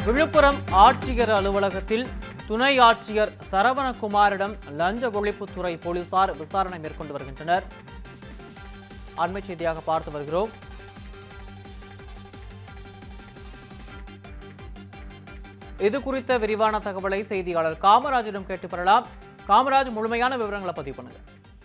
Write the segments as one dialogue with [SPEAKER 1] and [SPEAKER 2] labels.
[SPEAKER 1] விழுப்புரம் ஆட்சியர் அலுவலகத்தில் துணை ஆட்சியர் சரவணகுமாரிடம் லஞ்ச ஒழிப்புத்துறை போலீசார் விசாரணை மேற்கொண்டு வருகின்றனர் அண்மை செய்தியாக பார்த்து வருகிறோம் இது குறித்த விரிவான தகவலை செய்தியாளர் காமராஜிடம் கேட்டு பெறலாம் காமராஜ் முழுமையான விவரங்களை பதிவு பண்ணுங்க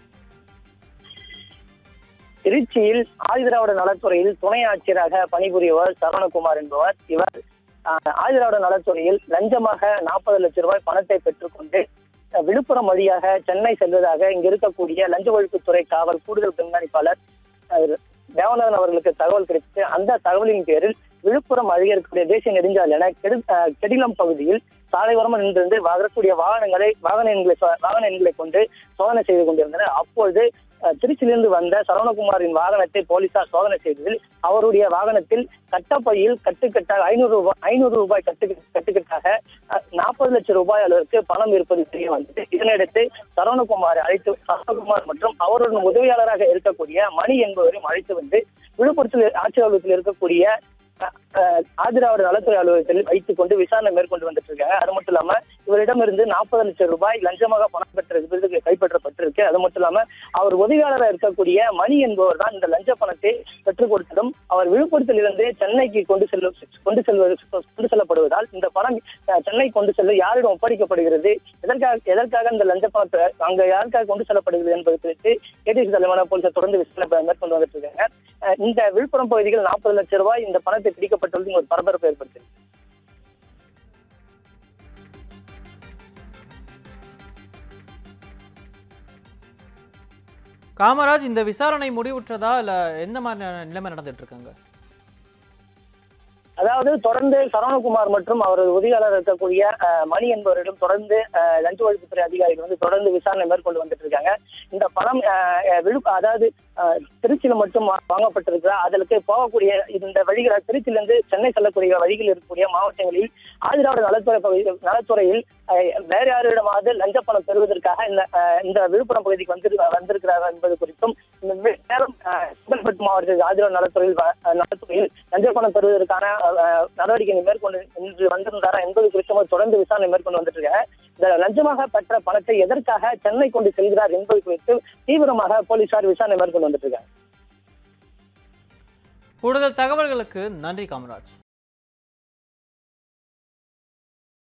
[SPEAKER 2] திருச்சியில் ஆதிதிராவிட நலத்துறையில் துணை ஆட்சியராக பணிபுரியவர் சரவணகுமார் என்பவர் இவர் ஆஹ், ஆதிதிராவிட நலத்துறையில் லஞ்சமாக நாற்பது லட்சம் ரூபாய் பணத்தை பெற்றுக்கொண்டு அஹ், விழுப்புரம் வழியாக சென்னை செல்வதாக இங்கு இருக்கக்கூடிய லஞ்ச ஒழிப்புத்துறை காவல் கூடுதல் கண்காணிப்பாளர் அஹ், தேவநாதன் அவர்களுக்கு தகவல் கிடைத்து அந்த தகவலின் பேரில் விழுப்புரம் அருகே இருக்கக்கூடிய தேசிய நெடுஞ்சாலையான கெடு அஹ், கெடிலம் பகுதியில் சாலையோரமாக நின்றிருந்து வரக்கூடிய வாகனங்களை வாகன எண்களை சொ- வாகன எண்களை கொண்டு சோதனை செய்து கொண்டிருந்தனர் அப்பொழுது அஹ், திருச்சியிலிருந்து வந்த சரவணகுமாரின் வாகனத்தை போலீசார் சோதனை செய்ததில் அவருடைய வாகனத்தில் கட்டப்பையில் கட்டுக்கட்டாக ஐநூறு ரூபாய் ஐநூறு ரூபாய் கட்டு கட்டுக்கட்டாக நாற்பது லட்சம் ரூபாய் அளவிற்கு பணம் இருப்பது தெரிய வந்தது இதனையடுத்து சரவணகுமார் அழைத்து சரவணகுமார் மற்றும் அவருடன் உதவியாளராக இருக்கக்கூடிய மணி என்பவரையும் அழைத்து வந்து விழுப்புரத்தில் ஆட்சியர் அலுவலகத்தில் இருக்கக்கூடிய அஹ், அஹ், ஆதிராவிட நலத்துறை அலுவலகத்தில் வைத்துக் கொண்டு விசாரணை மேற்கொண்டு வந்துட்டு இருக்காங்க அது மட்டும் இல்லாம இவரிடமிருந்து நாற்பது லட்சம் ரூபாய் லஞ்சமாக பணம் பெற்றது கைப்பற்றப்பட்டிருக்கு அது மட்டும் இல்லாம அவர் உதவியாளராக இருக்கக்கூடிய மணி என்பவர் தான் இந்த லஞ்ச பணத்தை பெற்றுக் கொடுத்ததும் அவர் விழுப்புரத்தில் இருந்து சென்னைக்கு கொண்டு செல்ல கொண்டு செல்வது கொண்டு செல்லப்படுவதால் இந்த பணம் அஹ், சென்னை கொண்டு செல்ல யாரிடம் ஒப்படைக்கப்படுகிறது எதற்காக எதற்காக இந்த லஞ்ச பணத்தை அங்க யாருக்காக கொண்டு செல்லப்படுகிறது என்பது குறித்து ஏடிசி தலைமையான போலீசார் தொடர்ந்து விசாரணை மேற்கொண்டு வந்துட்டு இருக்காங்க அஹ், இந்த விழுப்புரம் பகுதியில் நாற்பது லட்சம் ரூபாய் இந்த பணத்தை பிடிக்கப்பட்டுள்ளது ஒரு பரபரப்பு ஏற்படுத்தி
[SPEAKER 1] காமராஜ் இந்த விசாரணை முடிவுற்றதா இல்ல எந்த மாதிரி நிலைமை நடந்துட்டு இருக்காங்க
[SPEAKER 2] அதாவது தொடர்ந்து சரவணகுமார் மற்றும் அவரது உதவியாளர் இருக்கக்கூடிய அஹ், மணி என்பவரிடம் தொடர்ந்து அஹ், லஞ்ச ஒழிப்புத்துறை அதிகாரிகள் வந்து தொடர்ந்து விசாரணை மேற்கொண்டு வந்துட்டு இருக்காங்க இந்த பணம் அஹ், அஹ், விழுப்பு அதாவது அஹ், திருச்சியில மட்டும் வா- வாங்கப்பட்டிருக்கிறா அதற்கு போகக்கூடிய இந்த வழிகள் திருச்சியிலிருந்து சென்னை செல்லக்கூடிய வழிகள் இருக்கக்கூடிய மாவட்டங்களில் ஆதிராவிட நலத்துறை பகுதி நலத்துறையில் அஹ், வேற யாரிடமாவது லஞ்ச பணம் பெறுவதற்காக இந்த அஹ், இந்த விழுப்புரம் பகுதிக்கு வந்து வந்திருக்கிறார்கள் என்பது குறித்தும் இந்த மே- மேலும் அஹ், செங்கல்பட்டு மாவட்டத்தில் ஆதிராவிட நலத்துறையில் வ- அஹ், நலத்துறையில் லஞ்ச பணம் பெறுவதற்கான அஹ், நடவடிக்கை மேற்கொண்டு இன்று வந்திருந்தாரா என்பது குறித்தும் அவர் தொடர்ந்து விசாரணை மேற்கொண்டு வந்துட்டு இருக்காங்க இந்த லஞ்சமாக பெற்ற பணத்தை எதற்காக சென்னை கொண்டு செல்கிறார் என்பது குறித்து தீவிரமாக போலீசார் விசாரணை மேற்கொண்டு வந்துட்டு இருக்காங்க
[SPEAKER 1] கூடுதல் தகவல்களுக்கு நன்றி காமராஜ்